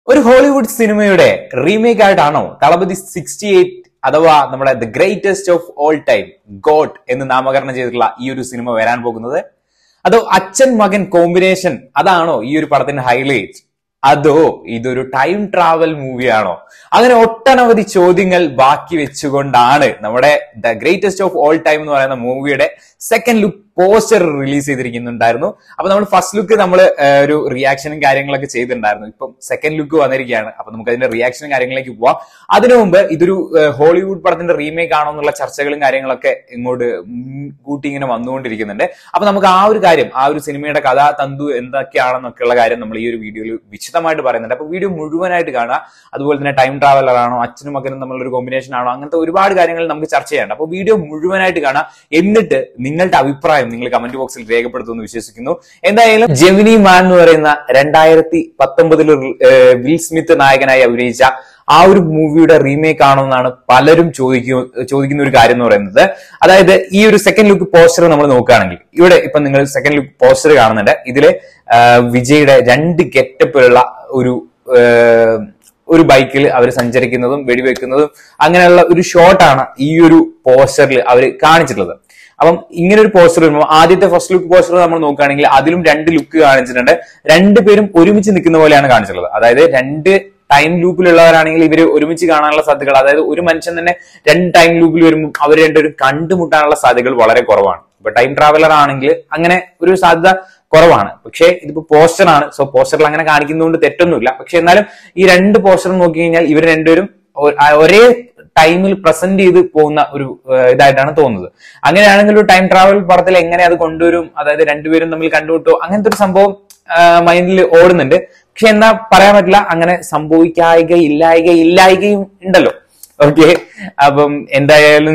ഒരു ഹോളിവുഡ് സിനിമയുടെ റീമേക്ക് ആയിട്ടാണോ തളപതി സിക്സ്റ്റി എയ്റ്റ് അഥവാ നമ്മുടെ the greatest of all time god എന്ന് നാമകരണം ചെയ്തിട്ടുള്ള ഈ ഒരു സിനിമ വരാൻ പോകുന്നത് അതോ അച്ഛൻ മകൻ കോമ്പിനേഷൻ അതാണോ ഈ ഒരു പടത്തിന്റെ ഹൈലൈറ്റ് അതോ ഇതൊരു ടൈം ട്രാവൽ മൂവിയാണോ അങ്ങനെ ഒട്ടനവധി ചോദ്യങ്ങൾ ബാക്കി വെച്ചുകൊണ്ടാണ് നമ്മുടെ the greatest of all time എന്ന് പറയുന്ന മൂവിയുടെ സെക്കൻഡ് ലുക്ക് പോസ്റ്റർ റിലീസ് ചെയ്തിരിക്കുന്നുണ്ടായിരുന്നു അപ്പൊ നമ്മൾ ഫസ്റ്റ് ലുക്ക് നമ്മൾ ഒരു റിയാക്ഷനും കാര്യങ്ങളൊക്കെ ചെയ്തിട്ടുണ്ടായിരുന്നു ഇപ്പം സെക്കൻഡ് ലുക്ക് വന്നിരിക്കുകയാണ് അപ്പൊ നമുക്ക് അതിന്റെ റിയാക്ഷനും കാര്യങ്ങളിലേക്ക് പോവാം അതിനു മുമ്പ് ഇതൊരു ഏഹ്, ഹോളിവുഡ് പടത്തിന്റെ റീമേക്ക് ആണോ എന്നുള്ള ചർച്ചകളും കാര്യങ്ങളൊക്കെ ഇങ്ങോട്ട് കൂട്ടി ഇങ്ങനെ വന്നുകൊണ്ടിരിക്കുന്നുണ്ട് അപ്പൊ നമുക്ക് ആ ഒരു കാര്യം ആ ഒരു സിനിമയുടെ കഥാ തന്തു എന്തൊക്കെയാണെന്നൊക്കെയുള്ള കാര്യം നമ്മൾ ഈ ഒരു വീഡിയോയിൽ വിശദമായിട്ട് പറയുന്നുണ്ട് അപ്പൊ വീഡിയോ മുഴുവനായിട്ട് കാണുക അതുപോലെ തന്നെ ടൈം ട്രാവലർ ആണോ അച്ഛനും മകനും തമ്മിലുള്ള ഒരു കോമ്പിനേഷൻ ആണോ അങ്ങനത്തെ ഒരുപാട് കാര്യങ്ങൾ നമുക്ക് ചർച്ച ചെയ്യാനുണ്ട് അപ്പൊ വീഡിയോ മുഴുവനായിട്ട് കാണാം എന്നിട്ട് നിങ്ങളുടെ അഭിപ്രായം നിങ്ങൾ കമന്റ് ബോക്സിൽ രേഖപ്പെടുത്തുമെന്ന് വിശ്വസിക്കുന്നു എന്തായാലും ജെമിനി മാൻ എന്ന് പറയുന്ന രണ്ടായിരത്തി പത്തൊമ്പതിൽ വിൽ സ്മിത്ത് നായകനായി അഭിനയിച്ച ആ ഒരു മൂവിയുടെ റീമേക്ക് ആണോ എന്നാണ് പലരും ചോദിക്കു ചോദിക്കുന്ന ഒരു കാര്യം എന്ന് പറയുന്നത് അതായത് ഈ ഒരു സെക്കൻഡ് ലുക്ക് പോസ്റ്റർ നമ്മൾ നോക്കുകയാണെങ്കിൽ ഇവിടെ ഇപ്പൊ നിങ്ങൾ സെക്കൻഡ് ലുക്ക് പോസ്റ്റർ കാണുന്നുണ്ട് ഇതില് ആ, വിജയുടെ രണ്ട് ഗെറ്റപ്പിലുള്ള ഒരു ആ, ഒരു ബൈക്കിൽ അവർ സഞ്ചരിക്കുന്നതും വെടിവെക്കുന്നതും അങ്ങനെയുള്ള ഒരു ഷോട്ടാണ് ഈ ഒരു പോസ്റ്ററിൽ അവർ കാണിച്ചിട്ടുള്ളത് അപ്പം ഇങ്ങനെ ഒരു പോസ്റ്റർ വരുമ്പോൾ ആദ്യത്തെ ഫസ്റ്റ് ലുക്ക് പോസ്റ്റർ നമ്മൾ നോക്കുകയാണെങ്കിൽ അതിലും രണ്ട് ലുക്ക് കാണിച്ചിട്ടുണ്ട് രണ്ടുപേരും ഒരുമിച്ച് നിൽക്കുന്ന പോലെയാണ് കാണിച്ചിട്ടുള്ളത് അതായത് രണ്ട് ടൈം ലൂപ്പിലുള്ളവരാണെങ്കിൽ ഇവര് ഒരുമിച്ച് കാണാനുള്ള സാധ്യതകൾ അതായത് ഒരു മനുഷ്യൻ തന്നെ രണ്ട് ടൈം ലൂപ്പിൽ വരുമ്പോൾ അവർ രണ്ടുപേരും കണ്ടുമുട്ടാനുള്ള സാധ്യതകൾ വളരെ കുറവാണ് ഇപ്പൊ ടൈം ട്രാവലർ ആണെങ്കിൽ അങ്ങനെ ഒരു സാധ്യത കുറവാണ് പക്ഷേ ഇതിപ്പോ പോസ്റ്റർ ആണ് സോ പോസ്റ്ററിൽ അങ്ങനെ കാണിക്കുന്നതുകൊണ്ട് തെറ്റൊന്നുമില്ല പക്ഷെ എന്നാലും ഈ രണ്ട് പോസ്റ്റർ നോക്കി കഴിഞ്ഞാൽ ഇവർ രണ്ടുപേരും ഒ- ആ ഒരേ ടൈമിൽ പ്രസന്റ് ചെയ്ത് പോകുന്ന ഒരു ഏഹ്, ഇതായിട്ടാണ് തോന്നുന്നത് അങ്ങനെയാണെങ്കിൽ ഒരു ടൈം ട്രാവൽ പടത്തിൽ എങ്ങനെ അത് കൊണ്ടുവരും അതായത് രണ്ടുപേരും തമ്മിൽ കണ്ടുമുട്ടോ അങ്ങനത്തെ ഒരു സംഭവം മൈൻഡിൽ ഓടുന്നുണ്ട് പക്ഷെ എന്നാ പറയാൻ പറ്റില്ല അങ്ങനെ സംഭവിക്കായിക ഇല്ലായിക ഇല്ലായികയും ഉണ്ടല്ലോ ഓക്കെ അപ്പം എന്തായാലും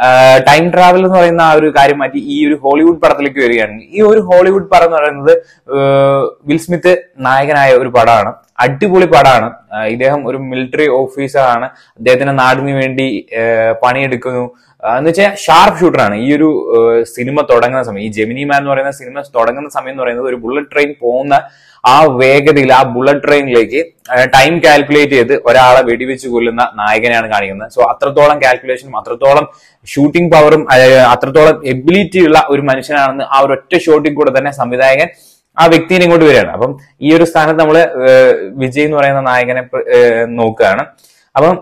ടൈം ട്രാവൽ എന്ന് പറയുന്ന ആ ഒരു കാര്യം മാറ്റി ഈ ഒരു ഹോളിവുഡ് പടത്തിലേക്ക് വരികയാണെങ്കിൽ ഈ ഒരു ഹോളിവുഡ് പടം എന്ന് പറയുന്നത് ആഹ് വിൽ സ്മിത്ത് നായകനായ ഒരു പടമാണ് അടിപൊളി പടമാണ് ആഹ് ഇദ്ദേഹം ഒരു മിലിറ്ററി ഓഫീസറാണ് അദ്ദേഹത്തിന്റെ നാടിന് വേണ്ടി ആഹ് പണിയെടുക്കുന്നു ആഹ് എന്ന് വെച്ചാൽ ഷാർപ്പ് ഷൂട്ടറാണ് ഈ ഒരു ആഹ് സിനിമ തുടങ്ങുന്ന സമയം ഈ ജെമിനി മാൻ എന്ന് പറയുന്ന സിനിമ തുടങ്ങുന്ന സമയം എന്ന് പറയുന്നത് ഒരു ബുള്ളറ്റ് ട്രെയിൻ പോകുന്ന ആ വേഗതയിൽ ആ ബുള്ളറ്റ് ട്രെയിനിലേക്ക് ടൈം കാൽക്കുലേറ്റ് ചെയ്ത് ഒരാളെ വെടിവെച്ച് കൊല്ലുന്ന നായകനെയാണ് കാണിക്കുന്നത് സോ അത്രത്തോളം കാൽക്കുലേഷനും അത്രത്തോളം ഷൂട്ടിംഗ് പവറും അത്രത്തോളം എബിലിറ്റി ഉള്ള ഒരു മനുഷ്യനാണെന്ന് ആ ഒരു ഒറ്റ ഷോട്ടിൽ കൂടെ തന്നെ സംവിധായകൻ ആ വ്യക്തിനെ ഇങ്ങോട്ട് വരികയാണ് അപ്പം ഈ ഒരു സ്ഥാനത്ത് നമ്മൾ വിജയ് എന്ന് പറയുന്ന നായകനെ പ്ര- ഏഹ് നോക്കുകയാണ് അപ്പം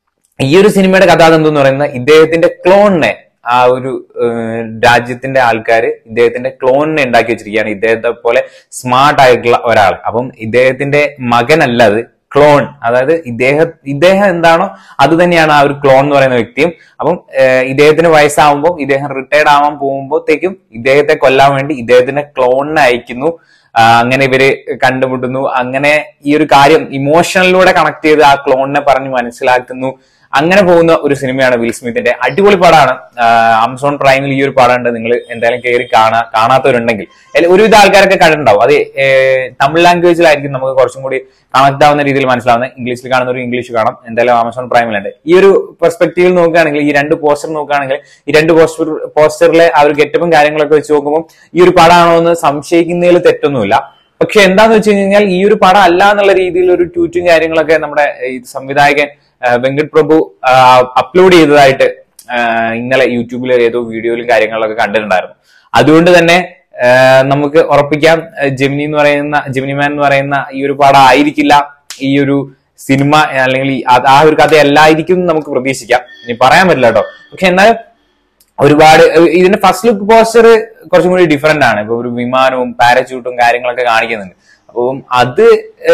ഈ ഒരു സിനിമയുടെ കഥാതന്തു എന്ന് പറയുന്നത് ഇദ്ദേഹത്തിന്റെ ക്ലോണിനെ ആ ഒരു ഏഹ്, രാജ്യത്തിന്റെ ആൾക്കാർ ഇദ്ദേഹത്തിന്റെ ക്ലോണിനെ ഉണ്ടാക്കി വെച്ചിരിക്കുകയാണ് ഇദ്ദേഹത്തെ പോലെ സ്മാർട്ട് ആയിട്ടുള്ള ഒരാൾ അപ്പം ഇദ്ദേഹത്തിന്റെ മകനല്ല അത് ക്ലോൺ അതായത് ഇദ്ദേഹം ഇദ്ദേഹം എന്താണോ അത് തന്നെയാണ് ആ ഒരു ക്ലോൺ എന്ന് പറയുന്ന വ്യക്തിയും അപ്പം ഏഹ്, ഇദ്ദേഹത്തിന് വയസ്സാവുമ്പോൾ ഇദ്ദേഹം റിട്ടയർഡ് ആവാൻ പോകുമ്പോഴത്തേക്കും ഇദ്ദേഹത്തെ കൊല്ലാൻ വേണ്ടി ഇദ്ദേഹത്തിന്റെ ക്ലോണിനെ അയക്കുന്നു ആ, അങ്ങനെ ഇവര് കണ്ടുമുട്ടുന്നു അങ്ങനെ ഈ ഒരു കാര്യം ഇമോഷണലിലൂടെ കണക്ട് ചെയ്ത് ആ ക്ലോണിനെ പറഞ്ഞ് മനസ്സിലാക്കുന്നു അങ്ങനെ പോകുന്ന ഒരു സിനിമയാണ് വിൽ സ്മിത്തിന്റെ അടിപൊളി പടമാണ് ആമസോൺ പ്രൈമിൽ ഈ ഒരു പടമുണ്ട് നിങ്ങൾ എന്തായാലും കയറി കാണാ കാണാത്തവരുണ്ടെങ്കിൽ അല്ല, ഒരുവിധ ആൾക്കാരൊക്കെ കണ്ടിട്ടുണ്ടാവും അത് ഏഹ്, തമിഴ് ലാംഗ്വേജിലായിരിക്കും നമുക്ക് കുറച്ചും കൂടി കണക്ട് ആവുന്ന രീതിയിൽ മനസ്സിലാവുന്നത് ഇംഗ്ലീഷിൽ കാണുന്ന ഒരു ഇംഗ്ലീഷ് കാണാം എന്തായാലും ആമസോൺ പ്രൈമിലുണ്ട് ഈ ഒരു പെർസ്പെക്റ്റീവിൽ നോക്കുകയാണെങ്കിൽ ഈ രണ്ട് പോസ്റ്റർ നോക്കുകയാണെങ്കിൽ ഈ രണ്ട് പോസ്റ്റർ പോസ്റ്ററിലെ ആ ഒരു ഗെറ്റപ്പും കാര്യങ്ങളൊക്കെ വെച്ച് നോക്കുമ്പോൾ ഈ ഒരു പടമാണോ എന്ന് സംശയിക്കുന്നതിൽ തെറ്റൊന്നുമില്ല പക്ഷെ എന്താന്ന് വെച്ച് കഴിഞ്ഞാൽ ഈ ഒരു പടം അല്ല എന്നുള്ള രീതിയിൽ ഒരു ട്വീറ്റും കാര്യങ്ങളൊക്കെ നമ്മുടെ ഈ സംവിധായകൻ ആ, വെങ്കട് പ്രഭു അപ്ലോഡ് ചെയ്തതായിട്ട് ആ, ഇന്നലെ യൂട്യൂബിൽ ഏതോ വീഡിയോയിലും കാര്യങ്ങളിലൊക്കെ കണ്ടിട്ടുണ്ടായിരുന്നു അതുകൊണ്ട് തന്നെ ആ, നമുക്ക് ഉറപ്പിക്കാം ആ, ജെമിനി എന്ന് പറയുന്ന ജെമിനി മാൻ എന്ന് പറയുന്ന ഈ ഒരു പടം ആയിരിക്കില്ല ഈ ഒരു സിനിമ അല്ലെങ്കിൽ ഈ- അത് ആ ഒരു കഥ അല്ലായിരിക്കും എന്ന് നമുക്ക് പ്രതീക്ഷിക്കാം ഇനി പറയാൻ പറ്റില്ല കേട്ടോ പക്ഷെ എന്നാൽ ഒരുപാട് ഏഹ് ഇതിന്റെ ഫസ്റ്റ് ലുക്ക് പോസ്റ്റർ കുറച്ചും കൂടി ഡിഫറെന്റ് ആണ് ഇപ്പൊ ഒരു വിമാനവും പാരച്യൂട്ടും കാര്യങ്ങളൊക്കെ കാണിക്കുന്നുണ്ട് അപ്പം അത്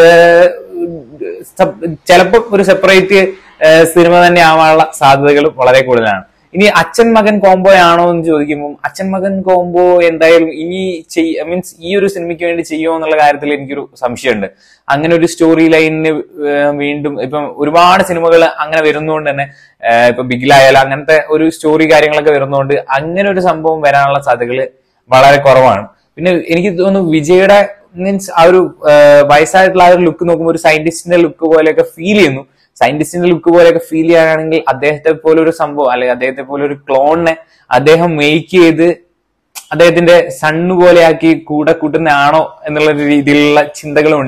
ചിലപ്പോൾ ഒരു സെപ്പറേറ്റ് സിനിമ തന്നെ ആവാനുള്ള സാധ്യതകൾ വളരെ കൂടുതലാണ് ഇനി അച്ഛൻ മകൻ കോംബോ ആണോ എന്ന് ചോദിക്കുമ്പോൾ അച്ഛൻ മകൻ കോംബോ എന്തായാലും ഇനി ചെയ് മീൻസ് ഈ ഒരു സിനിമയ്ക്ക് വേണ്ടി ചെയ്യുമോ എന്നുള്ള കാര്യത്തിൽ എനിക്കൊരു സംശയമുണ്ട് അങ്ങനെ ഒരു സ്റ്റോറി ലൈനിന് വീണ്ടും ഇപ്പം ഒരുപാട് സിനിമകൾ അങ്ങനെ വരുന്നതുകൊണ്ട് തന്നെ ഏഹ് ഇപ്പൊ ബിഗിലായാലും അങ്ങനത്തെ ഒരു സ്റ്റോറി കാര്യങ്ങളൊക്കെ വരുന്നതുകൊണ്ട് അങ്ങനെ ഒരു സംഭവം വരാനുള്ള സാധ്യതകൾ വളരെ കുറവാണ് പിന്നെ എനിക്ക് തോന്നുന്നു വിജയുടെ മീൻസ് ആ ഒരു ഏഹ് വയസ്സായിട്ടുള്ള ആ ഒരു ലുക്ക് നോക്കുമ്പോൾ ഒരു സയന്റിസ്റ്റിന്റെ ലുക്ക് പോലെയൊക്കെ ഫീൽ ചെയ്യുന്നു സയന്റിസ്റ്റിന്റെ ലുക്ക് പോലെയൊക്കെ ഫീൽ ചെയ്യാനാണെങ്കിൽ അദ്ദേഹത്തെ പോലെ ഒരു സംഭവം അല്ലെങ്കിൽ അദ്ദേഹത്തെ പോലെ ഒരു ക്ലോണിനെ അദ്ദേഹം മേക്ക് ചെയ്ത് അദ്ദേഹത്തിന്റെ സണ്ണ് പോലെയാക്കി കൂടെ കൂട്ടുന്നതാണോ എന്നുള്ള ഒരു രീതിയിലുള്ള ചിന്തകളുമുണ്ട്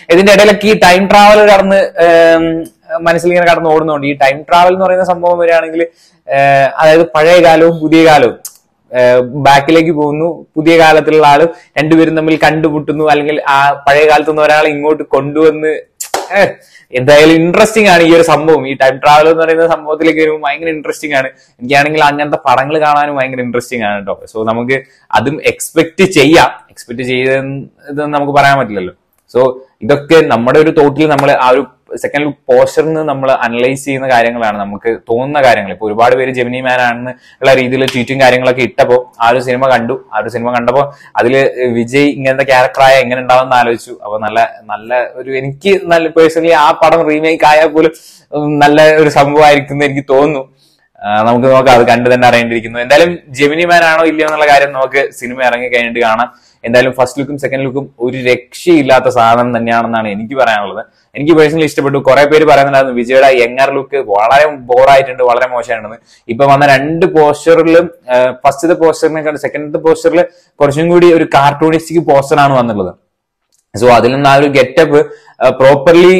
ഇതിന്റെ ഇടയിലൊക്കെ ഈ ടൈം ട്രാവൽ കടന്ന് ഏം, മനസ്സിൽ ഇങ്ങനെ കടന്ന് ഓടുന്നുണ്ട് ഈ ടൈം ട്രാവൽ എന്ന് പറയുന്ന സംഭവം വരികയാണെങ്കിൽ ഏഹ്, അതായത് പഴയ കാലവും പുതിയ കാലവും ബാക്കിലേക്ക് പോകുന്നു പുതിയ കാലത്തിലുള്ള ആളും രണ്ടുപേരും തമ്മിൽ കണ്ടുമുട്ടുന്നു അല്ലെങ്കിൽ ആ പഴയ കാലത്ത് നിന്ന് ഒരാളെ ഇങ്ങോട്ട് കൊണ്ടുവന്ന് ഏഹ്, എന്തായാലും ഇൻട്രസ്റ്റിംഗ് ആണ് ഈ ഒരു സംഭവം ഈ ടൈം ട്രാവൽ എന്ന് പറയുന്ന സംഭവത്തിലേക്ക് വരുമ്പോൾ ഭയങ്കര ഇൻട്രസ്റ്റിംഗ് ആണ് എനിക്കാണെങ്കിൽ അങ്ങനത്തെ പടങ്ങൾ കാണാനും ഭയങ്കര ഇൻട്രസ്റ്റിംഗ് ആണ് കേട്ടോ സോ നമുക്ക് അതും എക്സ്പെക്ട് ചെയ്യാം എക്സ്പെക്ട് ചെയ്തെന്ന് നമുക്ക് പറയാൻ പറ്റില്ലല്ലോ സോ ഇതൊക്കെ നമ്മുടെ ഒരു തോട്ടിൽ നമ്മൾ ആ ഒരു സെക്കൻഡ് പോസ്റ്ററിന് നമ്മൾ അനലൈസ് ചെയ്യുന്ന കാര്യങ്ങളാണ് നമുക്ക് തോന്നുന്ന കാര്യങ്ങൾ ഇപ്പൊ ഒരുപാട് പേര് ജെമിനി മാൻ ആണെന്ന് ഉള്ള രീതിയിൽ ട്വീറ്റും കാര്യങ്ങളൊക്കെ ഇട്ടപ്പോൾ ആ ഒരു സിനിമ കണ്ടു ആ ഒരു സിനിമ കണ്ടപ്പോൾ അതിൽ വിജയ് ഇങ്ങനത്തെ ക്യാരക്ടറായ എങ്ങനെ ഉണ്ടാവും എന്ന് ആലോചിച്ചു അപ്പൊ നല്ല നല്ല ഒരു എനിക്ക് നല്ല പേഴ്സണലി ആ പടം റീമേക്ക് ആയാൽ പോലും ഉം, നല്ല ഒരു സംഭവമായിരിക്കും എന്ന് എനിക്ക് തോന്നുന്നു ആ, നമുക്ക് നോക്കാം അത് കണ്ടു തന്നെ അറിയേണ്ടിയിരിക്കുന്നു എന്തായാലും ജെമിനി മാൻ ആണോ ഇല്ലയോ എന്നുള്ള കാര്യം നമുക്ക് സിനിമ ഇറങ്ങി കഴിഞ്ഞിട്ട് കാണാം എന്തായാലും ഫസ്റ്റ് ലുക്കും സെക്കൻഡ് ലുക്കും ഒരു രക്ഷയില്ലാത്ത സാധനം തന്നെയാണെന്നാണ് എനിക്ക് പറയാനുള്ളത് എനിക്ക് പേഴ്സണലി ഇഷ്ടപ്പെട്ടു കുറെ പേര് പറയുന്നുണ്ടായിരുന്നു വിജയുടെ യങ്ങർ ലുക്ക് വളരെ ബോറായിട്ടുണ്ട് വളരെ മോശമായിട്ടുണ്ട് ഇപ്പൊ വന്ന രണ്ട് പോസ്റ്ററിലും ഫസ്റ്റത്തെ പോസ്റ്ററിനെ സെക്കൻഡത്തെ പോസ്റ്ററിൽ കുറച്ചും കൂടി ഒരു കാർട്ടൂണിസ്റ്റിക് പോസ്റ്ററാണ് വന്നുള്ളത് സോ അതിൽ നിന്ന് ആ ഒരു ഗെറ്റപ്പ് പ്രോപ്പർലി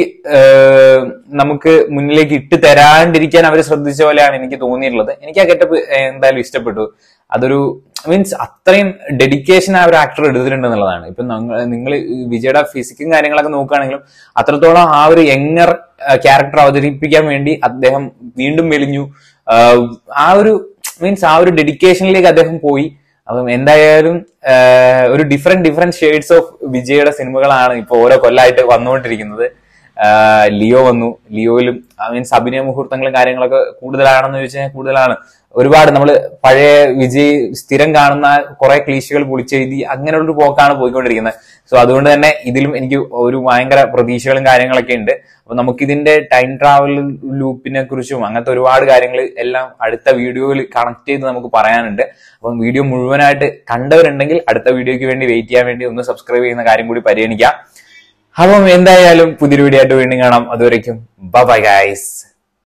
നമുക്ക് മുന്നിലേക്ക് ഇട്ട് തരാണ്ടിരിക്കാൻ അവർ ശ്രദ്ധിച്ച പോലെയാണ് എനിക്ക് തോന്നിയിട്ടുള്ളത് എനിക്ക് ആ ഗെറ്റപ്പ് എന്തായാലും ഇഷ്ടപ്പെട്ടു അതൊരു മീൻസ് അത്രയും ഡെഡിക്കേഷൻ ആ ഒരു ആക്ടർ എടുത്തിട്ടുണ്ട് എന്നുള്ളതാണ് ഇപ്പൊ നിങ്ങൾ വിജയുടെ ഫിസിക്കും കാര്യങ്ങളൊക്കെ നോക്കുകയാണെങ്കിലും അത്രത്തോളം ആ ഒരു യങ്ങർ ക്യാരക്ടർ അവതരിപ്പിക്കാൻ വേണ്ടി അദ്ദേഹം വീണ്ടും മെലിഞ്ഞു ആഹ് ആ ഒരു മീൻസ് ആ ഒരു ഡെഡിക്കേഷനിലേക്ക് അദ്ദേഹം പോയി അപ്പം എന്തായാലും ആഹ് ഒരു ഡിഫറെന്റ് ഡിഫറെന്റ് ഷെയ്ഡ്സ് ഓഫ് വിജയുടെ സിനിമകളാണ് ഇപ്പൊ ഓരോ കൊല്ലമായിട്ട് വന്നുകൊണ്ടിരിക്കുന്നത് ആഹ് ലിയോ വന്നു ലിയോയിലും മീൻസ് അഭിനയ മുഹൂർത്തങ്ങളും കാര്യങ്ങളൊക്കെ കൂടുതലാണെന്ന് ചോദിച്ചാൽ കൂടുതലാണ് ഒരുപാട് നമ്മൾ പഴയ വിജയ് സ്ഥിരം കാണുന്ന കുറെ ക്ലീശകൾ പൊളിച്ചെഴുതി അങ്ങനെയുള്ളൊരു പോക്കാണ് പോയിക്കൊണ്ടിരിക്കുന്നത് സോ അതുകൊണ്ട് തന്നെ ഇതിലും എനിക്ക് ഒരു ഭയങ്കര പ്രതീക്ഷകളും കാര്യങ്ങളൊക്കെ ഉണ്ട് അപ്പൊ നമുക്കിതിന്റെ ടൈം ട്രാവൽ ലൂപ്പിനെ കുറിച്ചും അങ്ങനത്തെ ഒരുപാട് കാര്യങ്ങൾ എല്ലാം അടുത്ത വീഡിയോയിൽ കണക്ട് ചെയ്ത് നമുക്ക് പറയാനുണ്ട് അപ്പം വീഡിയോ മുഴുവനായിട്ട് കണ്ടവരുണ്ടെങ്കിൽ അടുത്ത വീഡിയോയ്ക്ക് വേണ്ടി വെയിറ്റ് ചെയ്യാൻ വേണ്ടി ഒന്ന് സബ്സ്ക്രൈബ് ചെയ്യുന്ന കാര്യം കൂടി പരിഗണിക്കാം അപ്പം എന്തായാലും പുതിയൊരു വീഡിയോ ആയിട്ട് വീണ്ടും കാണാം അതുവരയ്ക്കും ബൈ ഗൈസ്